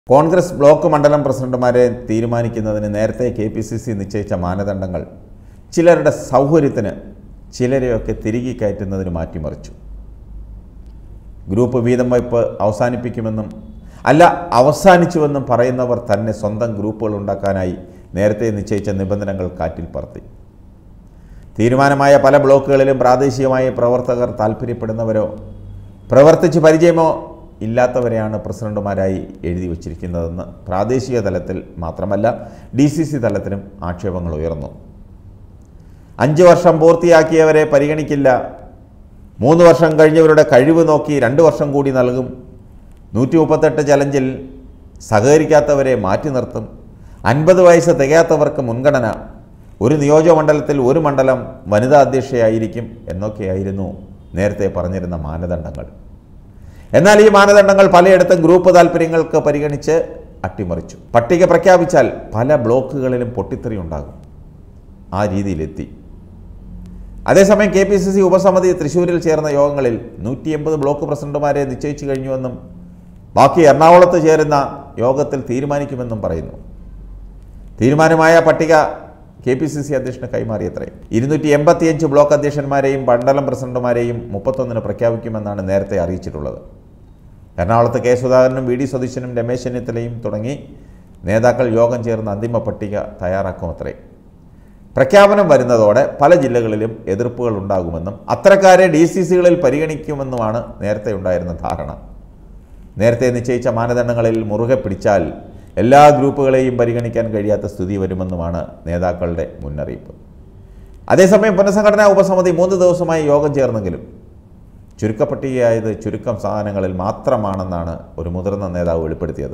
Congress block മണ്ഡലം പ്രസിഡന്റുമാരെ തീരുമാനിക്കുന്നതിന് നേരത്തെ കെ പി സി സി നിശ്ചയിച്ച മാനദണ്ഡങ്ങൾ ചിലരുടെ സൗകര്യത്തിന് ചിലരെയൊക്കെ തിരികെ കയറ്റുന്നതിന് മാറ്റിമറിച്ചു ഗ്രൂപ്പ് വീതം വയ്പ് അവസാനിപ്പിക്കുമെന്നും അല്ല അവസാനിച്ചുവെന്നും പറയുന്നവർ തന്നെ സ്വന്തം ഗ്രൂപ്പുകൾ ഉണ്ടാക്കാനായി നേരത്തെ നിശ്ചയിച്ച നിബന്ധനകൾ കാറ്റിൽ പറത്തി തീരുമാനമായ പല ബ്ലോക്കുകളിലും പ്രാദേശികമായി പ്രവർത്തകർ താല്പര്യപ്പെടുന്നവരോ പ്രവർത്തിച്ച് പരിചയമോ ഇല്ലാത്തവരെയാണ് പ്രസിഡന്റുമാരായി എഴുതി വച്ചിരിക്കുന്നതെന്ന് പ്രാദേശിക തലത്തിൽ മാത്രമല്ല ഡി സി സി തലത്തിലും ആക്ഷേപങ്ങൾ ഉയർന്നു അഞ്ച് വർഷം പൂർത്തിയാക്കിയവരെ പരിഗണിക്കില്ല മൂന്ന് വർഷം കഴിഞ്ഞവരുടെ കഴിവ് നോക്കി രണ്ട് വർഷം കൂടി നൽകും നൂറ്റി മുപ്പത്തെട്ട് ചലഞ്ചിൽ സഹകരിക്കാത്തവരെ മാറ്റി നിർത്തും അൻപത് വയസ്സ് തികയാത്തവർക്ക് മുൻഗണന ഒരു നിയോജകമണ്ഡലത്തിൽ ഒരു മണ്ഡലം വനിതാ അധ്യക്ഷയായിരിക്കും എന്നൊക്കെയായിരുന്നു നേരത്തെ പറഞ്ഞിരുന്ന മാനദണ്ഡങ്ങൾ എന്നാൽ ഈ മാനദണ്ഡങ്ങൾ പലയിടത്തും ഗ്രൂപ്പ് താല്പര്യങ്ങൾക്ക് പരിഗണിച്ച് അട്ടിമറിച്ചു പട്ടിക പ്രഖ്യാപിച്ചാൽ പല ബ്ലോക്കുകളിലും പൊട്ടിത്തെറി ഉണ്ടാകും ആ രീതിയിലെത്തി അതേസമയം കെ പി സി സി ഉപസമിതി തൃശ്ശൂരിൽ ചേർന്ന യോഗങ്ങളിൽ നൂറ്റി എൺപത് ബ്ലോക്ക് പ്രസിഡന്റുമാരെ നിശ്ചയിച്ചു കഴിഞ്ഞുവെന്നും ബാക്കി എറണാകുളത്ത് ചേരുന്ന യോഗത്തിൽ തീരുമാനിക്കുമെന്നും പറയുന്നു തീരുമാനമായ പട്ടിക കെ പി സി സി അധ്യക്ഷന് കൈമാറിയത്രേ ഇരുന്നൂറ്റി എൺപത്തിയഞ്ച് ബ്ലോക്ക് അധ്യക്ഷന്മാരെയും മണ്ഡലം പ്രസിഡന്റുമാരെയും മുപ്പത്തൊന്നിന് പ്രഖ്യാപിക്കുമെന്നാണ് നേരത്തെ അറിയിച്ചിട്ടുള്ളത് എറണാകുളത്ത് കെ സുധാകരനും വി ഡി സതീശനും രമേശ് ചെന്നിത്തലയും തുടങ്ങി നേതാക്കൾ യോഗം ചേർന്ന് അന്തിമ പട്ടിക തയ്യാറാക്കുമത്രേ പ്രഖ്യാപനം വരുന്നതോടെ പല ജില്ലകളിലും എതിർപ്പുകൾ ഉണ്ടാകുമെന്നും അത്തരക്കാരെ ഡി സി സികളിൽ പരിഗണിക്കുമെന്നുമാണ് നേരത്തെ ഉണ്ടായിരുന്ന ധാരണ നേരത്തെ നിശ്ചയിച്ച മാനദണ്ഡങ്ങളിൽ മുറുകെ പിടിച്ചാൽ എല്ലാ ഗ്രൂപ്പുകളെയും പരിഗണിക്കാൻ കഴിയാത്ത സ്ഥിതി വരുമെന്നുമാണ് നേതാക്കളുടെ മുന്നറിയിപ്പ് അതേസമയം പുനഃസംഘടനാ ഉപസമിതി മൂന്ന് ദിവസമായി യോഗം ചേർന്നെങ്കിലും ചുരുക്കപ്പട്ടികയായത് ചുരുക്കം സാധനങ്ങളിൽ മാത്രമാണെന്നാണ് ഒരു മുതിർന്ന നേതാവ് വെളിപ്പെടുത്തിയത്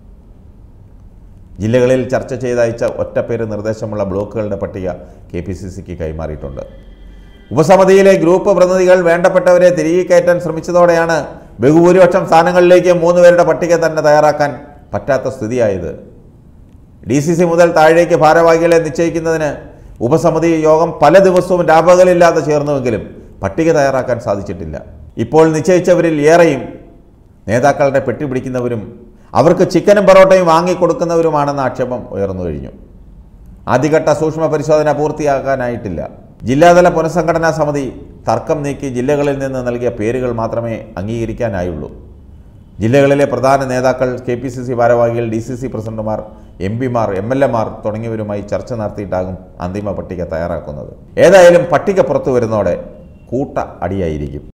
ജില്ലകളിൽ ചർച്ച ചെയ്തയച്ച ഒറ്റപ്പേര് നിർദ്ദേശമുള്ള ബ്ലോക്കുകളുടെ പട്ടിക കെ പി സി സിക്ക് കൈമാറിയിട്ടുണ്ട് ഉപസമിതിയിലെ ഗ്രൂപ്പ് പ്രതിനിധികൾ വേണ്ടപ്പെട്ടവരെ തിരികെ കയറ്റാൻ ശ്രമിച്ചതോടെയാണ് ബഹുഭൂരിപക്ഷം സ്ഥാനങ്ങളിലേക്ക് മൂന്ന് പേരുടെ പട്ടിക തന്നെ തയ്യാറാക്കാൻ പറ്റാത്ത സ്ഥിതിയായത് ഡി സി സി മുതൽ താഴേക്ക് ഭാരവാഹികളെ നിശ്ചയിക്കുന്നതിന് ഉപസമിതി യോഗം പല ദിവസവും രാപകലില്ലാതെ ചേർന്നുവെങ്കിലും പട്ടിക തയ്യാറാക്കാൻ സാധിച്ചിട്ടില്ല ഇപ്പോൾ നിശ്ചയിച്ചവരിൽ ഏറെയും നേതാക്കളുടെ പെട്ടി പിടിക്കുന്നവരും അവർക്ക് ചിക്കനും പൊറോട്ടയും വാങ്ങിക്കൊടുക്കുന്നവരുമാണെന്ന ആക്ഷേപം ഉയർന്നു കഴിഞ്ഞു ആദ്യഘട്ട സൂക്ഷ്മ പരിശോധന പൂർത്തിയാക്കാനായിട്ടില്ല ജില്ലാതല പുനഃസംഘടനാ സമിതി തർക്കം നീക്കി ജില്ലകളിൽ നിന്ന് നൽകിയ പേരുകൾ മാത്രമേ അംഗീകരിക്കാനായുള്ളൂ ജില്ലകളിലെ പ്രധാന നേതാക്കൾ കെ പി സി സി ഭാരവാഹികൾ ഡി സി സി പ്രസിഡന്റുമാർ എം പിമാർ എം എൽ എമാർ തുടങ്ങിയവരുമായി ചർച്ച നടത്തിയിട്ടാകും അന്തിമ പട്ടിക തയ്യാറാക്കുന്നത് ഏതായാലും പട്ടിക പുറത്തു വരുന്നതോടെ കൂട്ട അടിയായിരിക്കും